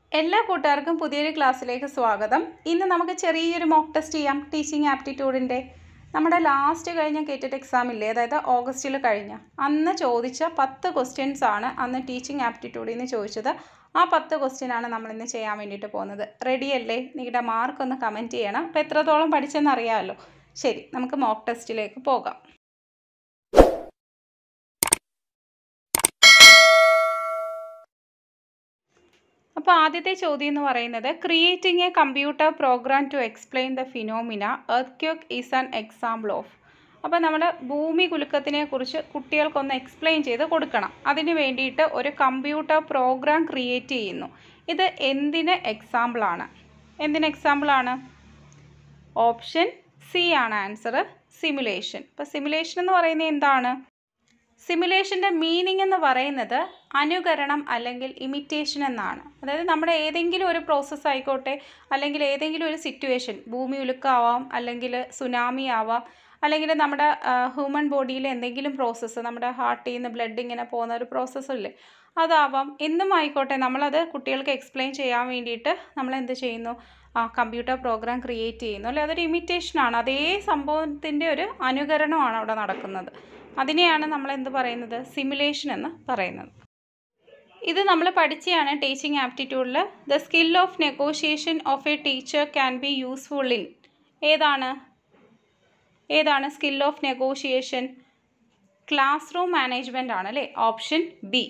എല്ലാ കൂട്ടുകാർക്കും പുതിയൊരു ക്ലാസ്സിലേക്ക് സ്വാഗതം ഇന്ന് നമുക്ക് ചെറിയൊരു മോക്ക് ടെസ്റ്റ് ചെയ്യാം ടീച്ചിങ് ആപ്റ്റിറ്റ്യൂഡിൻ്റെ നമ്മുടെ ലാസ്റ്റ് കഴിഞ്ഞ കേറ്റഡ് എക്സാം ഇല്ലേ അതായത് ഓഗസ്റ്റിൽ കഴിഞ്ഞ അന്ന് ചോദിച്ച പത്ത് ക്വസ്റ്റ്യൻസ് ആണ് അന്ന് ടീച്ചിങ് ആപ്റ്റിറ്റ്യൂഡിൽ നിന്ന് ചോദിച്ചത് ആ പത്ത് ക്വസ്റ്റ്യൻ ആണ് നമ്മൾ ഇന്ന് ചെയ്യാൻ വേണ്ടിയിട്ട് പോകുന്നത് റെഡി അല്ലേ നിങ്ങളുടെ മാർക്ക് ഒന്ന് കമൻറ്റ് ചെയ്യണം അപ്പോൾ എത്രത്തോളം പഠിച്ചെന്ന് അറിയാമല്ലോ ശരി നമുക്ക് മോക്ക് ടെസ്റ്റിലേക്ക് പോകാം അപ്പോൾ ആദ്യത്തെ ചോദ്യം എന്ന് പറയുന്നത് creating a computer program to explain the phenomena earthquake is an example of അപ്പോൾ നമ്മൾ ഭൂമി കുലുക്കത്തിനെ കുറിച്ച് കുട്ടികൾക്കൊന്ന് എക്സ്പ്ലെയിൻ ചെയ്ത് കൊടുക്കണം അതിന് വേണ്ടിയിട്ട് ഒരു കമ്പ്യൂട്ടർ പ്രോഗ്രാം ക്രിയേറ്റ് ചെയ്യുന്നു ഇത് എന്തിന് എക്സാമ്പിളാണ് എന്തിന് എക്സാമ്പിളാണ് ഓപ്ഷൻ സി ആണ് ആൻസർ സിമുലേഷൻ ഇപ്പോൾ സിമുലേഷൻ എന്ന് പറയുന്നത് എന്താണ് സിമുലേഷൻ്റെ മീനിങ് എന്ന് പറയുന്നത് അനുകരണം അല്ലെങ്കിൽ ഇമിറ്റേഷൻ എന്നാണ് അതായത് നമ്മുടെ ഏതെങ്കിലും ഒരു പ്രോസസ്സ് ആയിക്കോട്ടെ അല്ലെങ്കിൽ ഏതെങ്കിലും ഒരു സിറ്റുവേഷൻ ഭൂമി ഉലുക്കാവാം അല്ലെങ്കിൽ സുനാമി ആവാം അല്ലെങ്കിൽ നമ്മുടെ ഹ്യൂമൻ ബോഡിയിലെ എന്തെങ്കിലും പ്രോസസ്സ് നമ്മുടെ ഹാർട്ടിൽ നിന്ന് ബ്ലഡ് ഇങ്ങനെ പോകുന്ന ഒരു പ്രോസസ്സ് അതാവാം എന്നും ആയിക്കോട്ടെ നമ്മളത് കുട്ടികൾക്ക് എക്സ്പ്ലെയിൻ ചെയ്യാൻ വേണ്ടിയിട്ട് നമ്മൾ എന്ത് ചെയ്യുന്നു ആ കമ്പ്യൂട്ടർ പ്രോഗ്രാം ക്രിയേറ്റ് ചെയ്യുന്നു അല്ലെ അതൊരു ഇമിറ്റേഷനാണ് അതേ സംഭവത്തിൻ്റെ ഒരു അനുകരണമാണ് അവിടെ നടക്കുന്നത് അതിനെയാണ് നമ്മൾ എന്ത് പറയുന്നത് സിമുലേഷൻ എന്ന് പറയുന്നത് ഇത് നമ്മൾ പഠിച്ചതാണ് ടീച്ചിങ് ആപ്റ്റിറ്റ്യൂഡിൽ the skill of negotiation of a teacher can be useful in ഏതാണ് ഏതാണ് skill of negotiation classroom management ആണ് അല്ലേ option B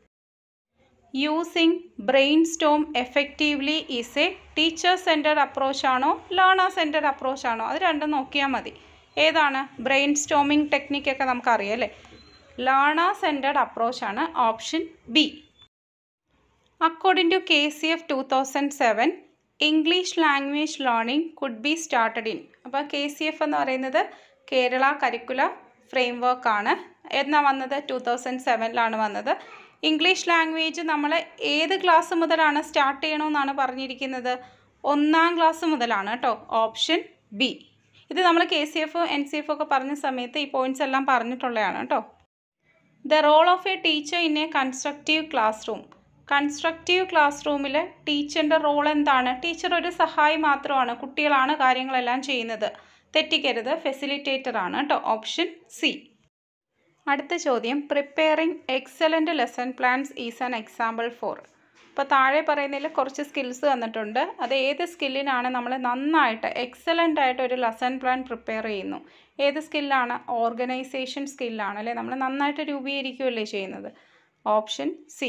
using brainstorm effectively is a teacher centred approach ആണോ ലേണർ സെൻറ്റർഡ് അപ്രോച്ച് ആണോ അത് രണ്ടും നോക്കിയാൽ മതി ഏതാണ് ബ്രെയിൻ സ്റ്റോമിംഗ് ടെക്നിക്കൊക്കെ നമുക്കറിയാം അല്ലേ ലേണർ സെൻറ്റർഡ് അപ്രോച്ചാണ് option B according to K C F two thousand seven English language learning could be started in അപ്പോൾ കെ സി എഫ് എന്ന് പറയുന്നത് കേരള കരിക്കുലർ ഫ്രെയിം വർക്കാണ് എന്നാ വന്നത് ടു തൗസൻഡ് സെവനിലാണ് വന്നത് ഇംഗ്ലീഷ് ലാംഗ്വേജ് നമ്മൾ ഏത് ക്ലാസ് മുതലാണ് സ്റ്റാർട്ട് ചെയ്യണമെന്നാണ് പറഞ്ഞിരിക്കുന്നത് ഒന്നാം ക്ലാസ് മുതലാണ് കേട്ടോ ഓപ്ഷൻ ബി ഇത് നമ്മൾ K C F N C F ഒക്കെ പറഞ്ഞ സമയത്ത് ഈ പോയിന്റ്സ് എല്ലാം പറഞ്ഞിട്ടുള്ളതാണ് കേട്ടോ the role of a teacher in a constructive classroom constructive ക്ലാസ് റൂമിൽ ടീച്ചറിൻ്റെ റോൾ എന്താണ് ടീച്ചർ ഒരു സഹായി മാത്രമാണ് കുട്ടികളാണ് കാര്യങ്ങളെല്ലാം ചെയ്യുന്നത് തെറ്റിക്കരുത് ഫെസിലിറ്റേറ്റർ ആണ് കേട്ടോ ഓപ്ഷൻ സി അടുത്ത ചോദ്യം preparing excellent lesson plans is an example for ഇപ്പോൾ താഴെ പറയുന്നതിൽ കുറച്ച് സ്കിൽസ് തന്നിട്ടുണ്ട് അത് ഏത് സ്കില്ലിനാണ് നമ്മൾ നന്നായിട്ട് എക്സലൻ്റ് ആയിട്ട് ഒരു ലെസൺ പ്ലാൻ പ്രിപ്പയർ ചെയ്യുന്നു ഏത് സ്കില്ലാണ് ഓർഗനൈസേഷൻ സ്കില്ലാണ് അല്ലേ നമ്മൾ നന്നായിട്ട് രൂപീകരിക്കുകയല്ലേ ചെയ്യുന്നത് option C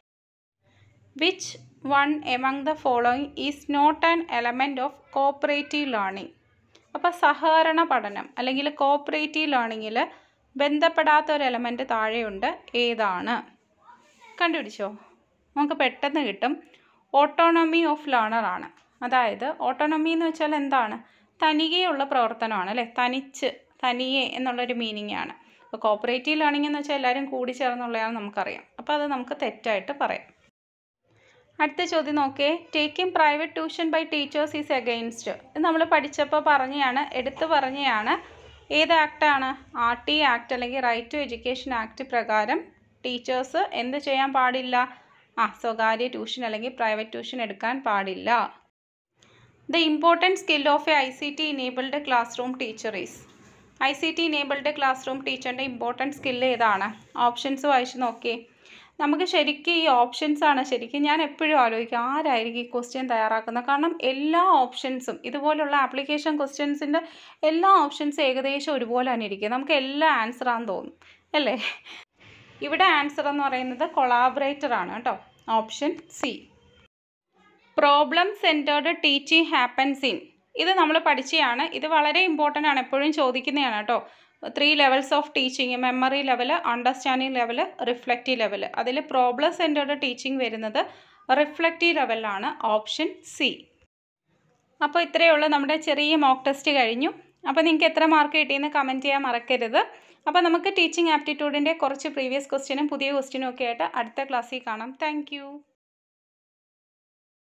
which one among the following is not an element of cooperative learning അപ്പോൾ സഹകരണ പഠനം അല്ലെങ്കിൽ കോപ്പറേറ്റീവ് ലേണിങ്ങിൽ ബന്ധപ്പെടാത്ത ഒരു എലമെൻറ്റ് താഴെയുണ്ട് ഏതാണ് കണ്ടുപിടിച്ചോ നമുക്ക് പെട്ടെന്ന് കിട്ടും ഓട്ടോണമി ഓഫ് ലേണർ ആണ് അതായത് ഓട്ടോണമി എന്ന് വെച്ചാൽ എന്താണ് തനികെയുള്ള പ്രവർത്തനമാണ് അല്ലേ തനിച്ച് തനിയെ എന്നുള്ളൊരു മീനിങ് ആണ് അപ്പോൾ കോപ്പറേറ്റീവ് ലേണിംഗ് എന്ന് വെച്ചാൽ എല്ലാവരും കൂടി ചേർന്നുള്ളതാണ് നമുക്കറിയാം അപ്പോൾ അത് നമുക്ക് തെറ്റായിട്ട് പറയാം അടുത്ത ചോദ്യം നോക്കേ taking private tuition by teachers is against ഇത് നമ്മൾ പഠിച്ചപ്പോൾ പറഞ്ഞതാണ് എടുത്തു പറഞ്ഞതാണ് ഏത് ആക്റ്റാണ് ആർ ടി ആക്ട് അല്ലെങ്കിൽ റൈറ്റ് ടു എഡ്യൂക്കേഷൻ ആക്ട് പ്രകാരം ടീച്ചേഴ്സ് എന്ത് ചെയ്യാൻ പാടില്ല ആ സ്വകാര്യ ട്യൂഷൻ അല്ലെങ്കിൽ പ്രൈവറ്റ് ട്യൂഷൻ എടുക്കാൻ പാടില്ല the important skill of a I C T enabled classroom teacher is I C T enabled classroom ടീച്ചറിൻ്റെ ഇമ്പോർട്ടൻറ്റ് സ്കില്ല് ഏതാണ് ഓപ്ഷൻസ് വായിച്ച് നോക്കിയേ നമുക്ക് ശരിക്കും ഈ ഓപ്ഷൻസ് ആണ് ശരിക്കും ഞാൻ എപ്പോഴും ആലോചിക്കും ആരായിരിക്കും ഈ ക്വസ്റ്റ്യൻ തയ്യാറാക്കുന്നത് കാരണം എല്ലാ ഓപ്ഷൻസും ഇതുപോലുള്ള ആപ്ലിക്കേഷൻ ക്വസ്റ്റ്യൻസിൻ്റെ എല്ലാ ഓപ്ഷൻസും ഏകദേശം ഒരുപോലെ തന്നെ ഇരിക്കും നമുക്ക് എല്ലാ ആൻസറാന്ന് തോന്നും അല്ലേ ഇവിടെ ആൻസർ എന്ന് പറയുന്നത് കൊളാബറേറ്റർ ആണ് കേട്ടോ option C problem centred teaching happens in ഇത് നമ്മൾ പഠിച്ചതാണ് ഇത് വളരെ ഇമ്പോർട്ടൻ്റ് ആണ് എപ്പോഴും ചോദിക്കുന്നതാണ് കേട്ടോ three levels of teaching memory level understanding level reflective level അതിൽ പ്രോബ്ലം സെൻറ്റേർഡ് ടീച്ചിങ് വരുന്നത് റിഫ്ലക്റ്റീവ് ലെവലിലാണ് ഓപ്ഷൻ സി അപ്പോൾ ഇത്രയേ ഉള്ളൂ നമ്മുടെ ചെറിയ മോക്ക് ടെസ്റ്റ് കഴിഞ്ഞു അപ്പോൾ നിങ്ങൾക്ക് എത്ര മാർക്ക് കിട്ടിയെന്ന് കമൻറ്റ് ചെയ്യാൻ മറക്കരുത് അപ്പോൾ നമുക്ക് ടീച്ചിങ് ആപ്റ്റിറ്റ്യൂഡിൻ്റെ കുറച്ച് പ്രീവിയസ് ക്വസ്റ്റ്യനും പുതിയ ക്വസ്റ്റ്യനും ഒക്കെ ആയിട്ട് അടുത്ത ക്ലാസ്സിൽ കാണാം താങ്ക്